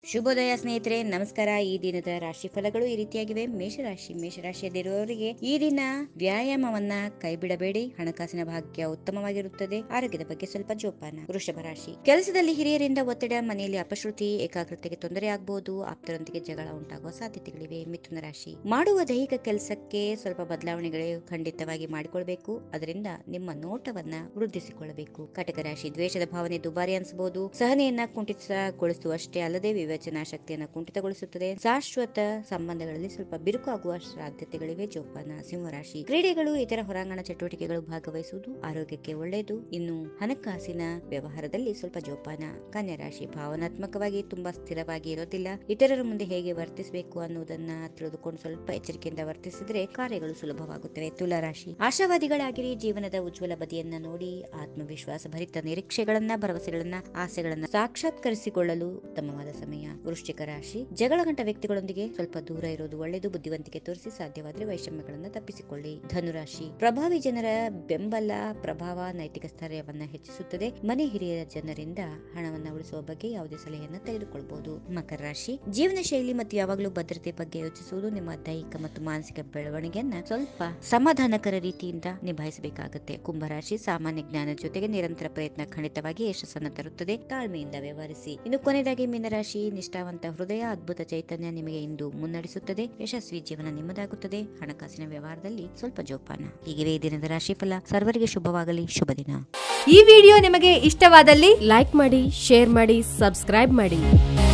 ಶುಭೋದಯ ಸ್ನೇಹಿತರೆ ನಮಸ್ಕಾರ ಈ ದಿನದ ರಾಶಿ ಫಲಗಳು ಈ ರೀತಿಯಾಗಿವೆ ಮೇಷರಾಶಿ ಮೇಷರಾಶಿಯಲ್ಲಿರುವವರಿಗೆ ಈ ದಿನ ವ್ಯಾಯಾಮವನ್ನ ಕೈಬಿಡಬೇಡಿ ಹಣಕಾಸಿನ ಭಾಗ್ಯ ಉತ್ತಮವಾಗಿರುತ್ತದೆ ಆರೋಗ್ಯದ ಬಗ್ಗೆ ಸ್ವಲ್ಪ ಜೋಪಾನ ವೃಷಭ ರಾಶಿ ಕೆಲಸದಲ್ಲಿ ಹಿರಿಯರಿಂದ ಒತ್ತಡ ಮನೆಯಲ್ಲಿ ಅಪಶ್ರುತಿ ಏಕಾಗ್ರತೆಗೆ ತೊಂದರೆ ಆಗಬಹುದು ಆಪ್ತರೊಂದಿಗೆ ಜಗಳ ಉಂಟಾಗುವ ಸಾಧ್ಯತೆಗಳಿವೆ ಮಿಥುನ ರಾಶಿ ಮಾಡುವ ದೈಹಿಕ ಕೆಲಸಕ್ಕೆ ಸ್ವಲ್ಪ ಬದಲಾವಣೆಗಳು ಖಂಡಿತವಾಗಿ ಮಾಡಿಕೊಳ್ಬೇಕು ಅದರಿಂದ ನಿಮ್ಮ ನೋಟವನ್ನ ವೃದ್ಧಿಸಿಕೊಳ್ಳಬೇಕು ಕಟಕ ರಾಶಿ ದ್ವೇಷದ ಭಾವನೆ ದುಬಾರಿ ಅನಿಸಬಹುದು ಸಹನೆಯನ್ನ ಕುಂಠಿತಗೊಳಿಸುವಷ್ಟೇ ಅಲ್ಲದೆ ವಿವೇಚನಾ ಶಕ್ತಿಯನ್ನ ಕುಂಠಿತಗೊಳಿಸುತ್ತದೆ ಶಾಶ್ವತ ಸಂಬಂಧಗಳಲ್ಲಿ ಸ್ವಲ್ಪ ಬಿರುಕು ಆಗುವ ಸಾಧ್ಯತೆಗಳಿವೆ ಜೋಪಾನ ಸಿಂಹರಾಶಿ ಕ್ರೀಡೆಗಳು ಇತರ ಹೊರಾಂಗಣ ಚಟುವಟಿಕೆಗಳು ಭಾಗವಹಿಸುವುದು ಆರೋಗ್ಯಕ್ಕೆ ಒಳ್ಳೆಯದು ಇನ್ನು ಹಣಕಾಸಿನ ವ್ಯವಹಾರದಲ್ಲಿ ಸ್ವಲ್ಪ ಜೋಪಾನ ಕನ್ಯಾ ರಾಶಿ ಭಾವನಾತ್ಮಕವಾಗಿ ತುಂಬಾ ಸ್ಥಿರವಾಗಿ ಇರೋದಿಲ್ಲ ಇತರರ ಮುಂದೆ ಹೇಗೆ ವರ್ತಿಸಬೇಕು ಅನ್ನುವುದನ್ನ ತಿಳಿದುಕೊಂಡು ಸ್ವಲ್ಪ ಎಚ್ಚರಿಕೆಯಿಂದ ವರ್ತಿಸಿದ್ರೆ ಕಾರ್ಯಗಳು ಸುಲಭವಾಗುತ್ತವೆ ತುಲಾ ರಾಶಿ ಆಶಾವಾದಿಗಳಾಗಿರಿ ಜೀವನದ ಉಜ್ವಲ ಬದಿಯನ್ನ ನೋಡಿ ಆತ್ಮವಿಶ್ವಾಸ ಭರಿತ ನಿರೀಕ್ಷೆಗಳನ್ನ ಭರವಸೆಗಳನ್ನ ಆಸೆಗಳನ್ನ ಸಾಕ್ಷಾತ್ಕರಿಸಿಕೊಳ್ಳಲು ಉತ್ತಮವಾದ ಸಮಯ ವೃಶ್ಚಿಕ ರಾಶಿ ಜಗಳಗಂಟ ವ್ಯಕ್ತಿಗಳೊಂದಿಗೆ ಸ್ವಲ್ಪ ದೂರ ಇರೋದು ಒಳ್ಳೆಯದು ಬುದ್ಧಿವಂತಿಕೆ ತೋರಿಸಿ ಸಾಧ್ಯವಾದರೆ ವೈಷಮ್ಯಗಳನ್ನ ತಪ್ಪಿಸಿಕೊಳ್ಳಿ ಧನುರಾಶಿ ಪ್ರಭಾವಿ ಜನರ ಬೆಂಬಲ ಪ್ರಭಾವ ನೈತಿಕ ಸ್ಥೈರ್ಯವನ್ನ ಹೆಚ್ಚಿಸುತ್ತದೆ ಮನೆ ಹಿರಿಯ ಜನರಿಂದ ಹಣವನ್ನ ಉಳಿಸುವ ಬಗ್ಗೆ ಯಾವುದೇ ಸಲಹೆಯನ್ನ ತೆಗೆದುಕೊಳ್ಳಬಹುದು ಮಕರ ರಾಶಿ ಜೀವನ ಶೈಲಿ ಮತ್ತು ಯಾವಾಗಲೂ ಭದ್ರತೆ ಬಗ್ಗೆ ಯೋಚಿಸುವುದು ನಿಮ್ಮ ದೈಹಿಕ ಮತ್ತು ಮಾನಸಿಕ ಬೆಳವಣಿಗೆಯನ್ನ ಸ್ವಲ್ಪ ಸಮಾಧಾನಕರ ರೀತಿಯಿಂದ ನಿಭಾಯಿಸಬೇಕಾಗುತ್ತೆ ಕುಂಭರಾಶಿ ಸಾಮಾನ್ಯ ಜ್ಞಾನದ ಜೊತೆಗೆ ನಿರಂತರ ಪ್ರಯತ್ನ ಖಂಡಿತವಾಗಿ ಯಶಸ್ಸನ್ನು ತರುತ್ತದೆ ತಾಳ್ಮೆಯಿಂದ ವ್ಯವಹರಿಸಿ ಇನ್ನು ಕೊನೆಯದಾಗಿ ಮೀನರಾಶಿ ನಿಷ್ಠಾವಂತ ಹೃದಯ ಅದ್ಭುತ ಚೈತನ್ಯ ನಿಮಗೆ ಇಂದು ಮುನ್ನಡೆಸುತ್ತದೆ ಯಶಸ್ವಿ ಜೀವನ ನಿಮ್ಮದಾಗುತ್ತದೆ ಹಣಕಾಸಿನ ವ್ಯವಹಾರದಲ್ಲಿ ಸ್ವಲ್ಪ ಜೋಪಾನ ಹೀಗಿವೆ ಈ ದಿನದ ರಾಶಿಫಲ ಸರ್ವರಿಗೆ ಶುಭವಾಗಲಿ ಶುಭ ದಿನ ಈ ವಿಡಿಯೋ ನಿಮಗೆ ಇಷ್ಟವಾದಲ್ಲಿ ಲೈಕ್ ಮಾಡಿ ಶೇರ್ ಮಾಡಿ ಸಬ್ಸ್ಕ್ರೈಬ್ ಮಾಡಿ